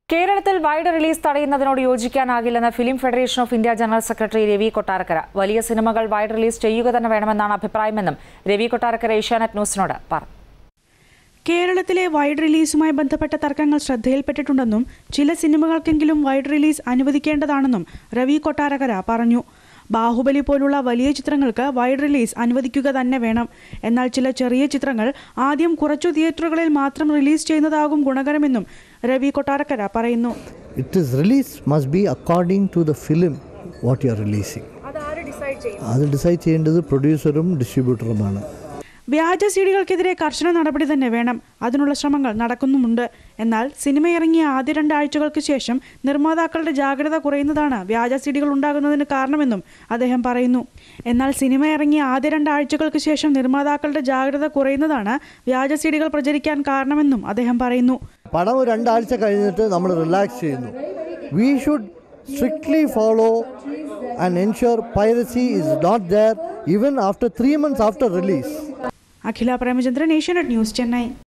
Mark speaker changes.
Speaker 1: കേരളത്തിൽ wide release തടയുന്നതിനോട് യോജിക്കാനാകില്ലെന്ന് film federation of India general secretary Ravi Kottarakkara വലിയ സിനിമകൾ വൈഡ് റിലീസ് ചെയ്യുക തന്നെ വേണമെന്നാണ് അഭിപ്രായമെന്നും രവി കൊട്ടാരക്കര ഏഷ്യാനെറ്റ് ന്യൂസിനോട് പറഞ്ഞു
Speaker 2: കേരളത്തിലെ വൈഡ് റിലീസുമായി ബന്ധപ്പെട്ട തർക്കങ്ങൾ ശ്രദ്ധയിൽപ്പെട്ടിട്ടുണ്ടെന്നും ചില സിനിമകൾക്കെങ്കിലും വൈഡ് റിലീസ് അനുവദിക്കേണ്ടതാണെന്നും രവി കൊട്ടാരക്കര പറഞ്ഞു ബാഹുബലി പോലുള്ള വലിയ ചിത്രങ്ങൾക്ക് വൈഡ് റിലീസ് അനുവദിക്കുക തന്നെ വേണം എന്നാൽ ചില ചെറിയ ചിത്രങ്ങൾ ആദ്യം കുറച്ചു തിയേറ്ററുകളിൽ മാത്രം റിലീസ് ചെയ്യുന്നതാകും ഗുണകരമെന്നും രവി കൊട്ടാരക്കര പറയുന്നു
Speaker 3: It is release must be according to the film what you are releasing. അത് ഡിസൈഡ് ചെയ്യേണ്ടത് പ്രൊഡ്യൂസറും ഡിസ്ട്രിബ്യൂട്ടറുമാണ്
Speaker 2: വ്യാജ സീഡികൾക്കെതിരെ കർശന നടപടി തന്നെ വേണം അതിനുള്ള ശ്രമങ്ങൾ നടക്കുന്നുമുണ്ട് എന്നാൽ സിനിമ ഇറങ്ങിയ ആദ്യ രണ്ടാഴ്ചകൾക്ക് ശേഷം നിർമ്മാതാക്കളുടെ ജാഗ്രത കുറയുന്നതാണ് വ്യാജ സീഡികൾ ഉണ്ടാകുന്നതിന് കാരണമെന്നും അദ്ദേഹം പറയുന്നു എന്നാൽ സിനിമ ഇറങ്ങിയ ആദ്യ രണ്ടാഴ്ചകൾക്ക് ശേഷം നിർമ്മാതാക്കളുടെ ജാഗ്രത കുറയുന്നതാണ് വ്യാജ സീഡികൾ പ്രചരിക്കാൻ കാരണമെന്നും അദ്ദേഹം പറയുന്നു
Speaker 3: പടം ഒരു രണ്ടാഴ്ച കഴിഞ്ഞിട്ട് നമ്മൾ റിലാക്സ് ചെയ്യുന്നു we should strictly follow and ensure piracy is not there even after three months after release
Speaker 2: Akhila Premachandran Asianet news Chennai